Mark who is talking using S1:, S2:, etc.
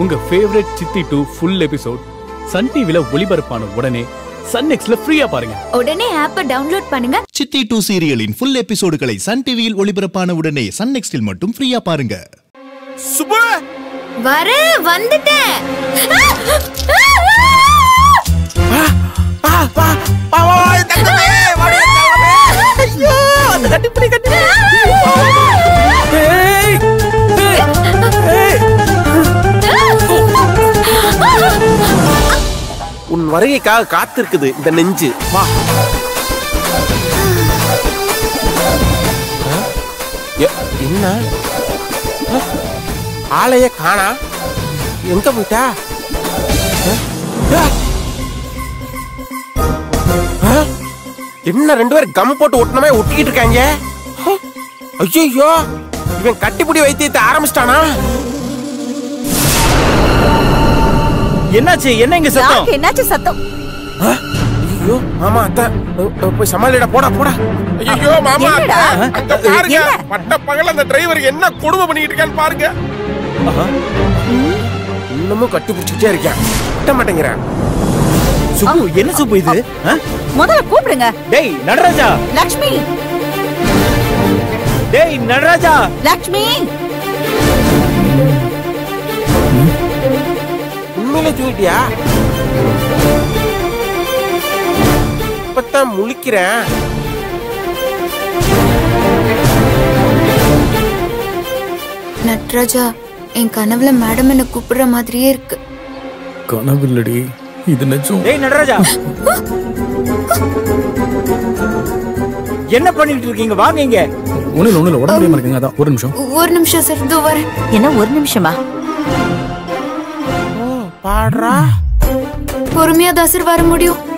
S1: உங்க ஃபேவரட் சித்தி two full episode Sun டிவில ஒளிபரப்பான உடனே சன் நெக்ஸ்ட்ல ஃப்ரீயா பாருங்க
S2: உடனே ஆப்பை டவுன்லோட் பண்ணுங்க
S3: சித்தி டூ சீரியலின் ஃபுல் எபிசோடுகளை சன் டிவியில் ஒளிபரப்பான உடனே சன் நெக்ஸ்டில் மட்டும் ஃப்ரீயா பாருங்க
S4: சுப்பு
S2: வர வந்துட்டேன்
S4: வா வா வா வா வா என் தங்கமே வாடி என் தங்கமே ஐயோ அந்த கட்டிப்பிடி கட்டி ஏய் ஏய் உன் வருகைக்காக காத்திருக்குது இந்த நெஞ்சு வா ஆ? எ- என்ன ஆ? ஆளைய காணா எங்க போயிட்டா ஆ? ஆ? ஆ? என்ன ரெண்டு பேரும் கம் போட்டு ஒட்டினமே ஒட்டிக்கிட்டு இருக்காங்க ஐயோ இவன் கட்டிப்பிடி வைத்தியத்தை ஆரம்பிச்சிட்டானா
S5: என்னாச்சு என்ன இங்க சத்தம்
S6: என்னாச்சு சத்தம்
S4: ஐயோ மாமா அத்தான் அஹ், அஹ், போய் சமாளிடா போடா போடா ஐயோ மாமா
S6: என்னடா?
S4: அத்தை, அங்க பாருங்க
S6: என்ன?
S4: பட்ட பகல அந்த டிரைவர் என்ன கொடுமை பண்ணிட்டு இருக்கான்னு பாருங்க இன்னமும் கட்டி பிடிச்சிட்டே இருக்கேன் விட்ட மாட்டேங்கிறேன்
S5: சுப்பு என்ன சுப்பு இது ஆ?
S6: முதல்ல கூப்பிடுங்க
S5: டேய் நடராஜா
S6: லக்ஷ்மி
S5: டேய் நடராஜா
S6: லக்ஷ்மி
S4: உண்மையிலே தூங்கிட்டியா இப்பதான் முழிக்கிறேன்
S2: நட்ராஜா என் கனவுல மேடம் என்ன கூப்பிடுற மாதிரியே இருக்கு
S1: கனவு இல்லடி இது நிஜம்
S5: டேய் நடராஜா என்ன பண்ணிட்டு இருக்கீங்க வாங்க இங்க
S1: ஒண்ணு ஒண்ணு உடம்பு முடியாம இருக்குங்க அதான் ஒரு நிமிஷம்
S2: ஒரு நிமிஷம் சார் இதோ வரேன்
S6: என்ன ஒரு நிமிஷமா
S4: ஓ பாடுறா
S2: பொறுமையா தான் சார் வர முடியும்